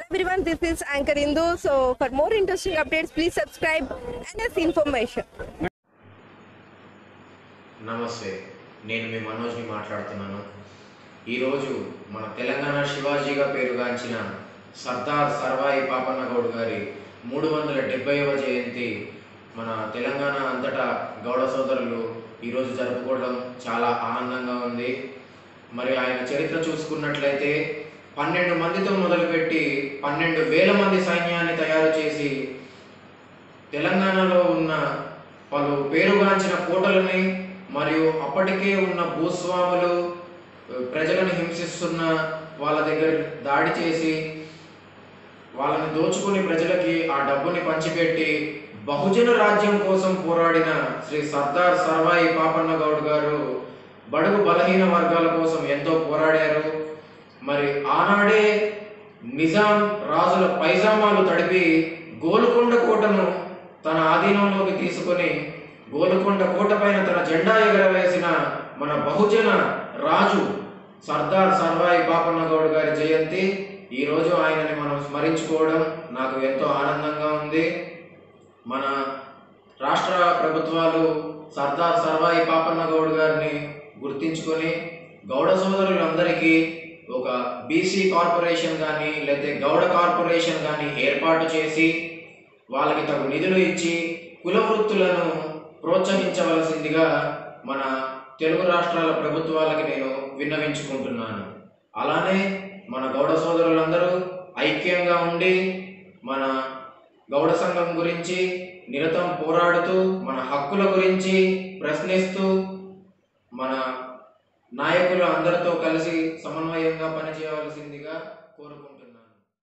everyone, this is Anchor Indu. So, for more interesting updates, please subscribe and this information. నమస్తే నేను మీ మనోజ్ని మాట్లాడుతున్నాను ఈరోజు మన తెలంగాణ శివాజీగా పేరుగాంచిన సర్దార్ సర్వాయి పాపన్న గౌడ్ గారి మూడు వందల డెబ్బైవ జయంతి మన తెలంగాణ అంతటా గౌడ సోదరులు ఈరోజు జరుపుకోవడం చాలా ఆనందంగా ఉంది మరి ఆయన చరిత్ర చూసుకున్నట్లయితే పన్నెండు మందితో మొదలుపెట్టి పన్నెండు వేల మంది సైన్యాన్ని తయారు చేసి తెలంగాణలో ఉన్న పలు పేరుగాంచిన కోటలని మరియు అప్పటికే ఉన్న భూస్వాములు ప్రజలను హింసిస్తున్న వాళ్ళ దగ్గర దాడి చేసి వాళ్ళని దోచుకుని ప్రజలకి ఆ డబ్బుని పంచిపెట్టి బహుజన రాజ్యం కోసం పోరాడిన శ్రీ సర్దార్ సర్వాయి పాపన్న గౌడ్ గారు బడుగు బలహీన వర్గాల కోసం ఎంతో పోరాడారు మరి ఆనాడే నిజాం రాజుల పైజామాలు తడిపి గోల్కొండ కోటను తన ఆధీనంలోకి తీసుకొని గోల్కొండ కోట పైన తన జెండా ఎగరవేసిన మన బహుజన రాజు సర్దార్ సర్వాయి పాపన్న గౌడ్ గారి జయంతి ఈరోజు ఆయనని మనం స్మరించుకోవడం నాకు ఎంతో ఆనందంగా ఉంది మన రాష్ట్ర ప్రభుత్వాలు సర్దార్ సర్వాయి పాపన్న గౌడ్ గారిని గుర్తించుకొని గౌడ సోదరులందరికీ ఒక బీసీ కార్పొరేషన్ కానీ లేకపోతే గౌడ కార్పొరేషన్ కానీ ఏర్పాటు చేసి వాళ్ళకి తగు నిధులు ఇచ్చి కుల వృత్తులను ప్రోత్సహించవలసిందిగా మన తెలుగు రాష్ట్రాల ప్రభుత్వాలకి నేను విన్నవించుకుంటున్నాను అలానే మన గౌడ సోదరులందరూ ఐక్యంగా ఉండి మన గౌడ సంఘం గురించి నిరతం పోరాడుతూ మన హక్కుల గురించి ప్రశ్నిస్తూ మన నాయకులు అందరితో కలిసి సమన్వయంగా పనిచేయవలసిందిగా కోరుకుంటున్నాను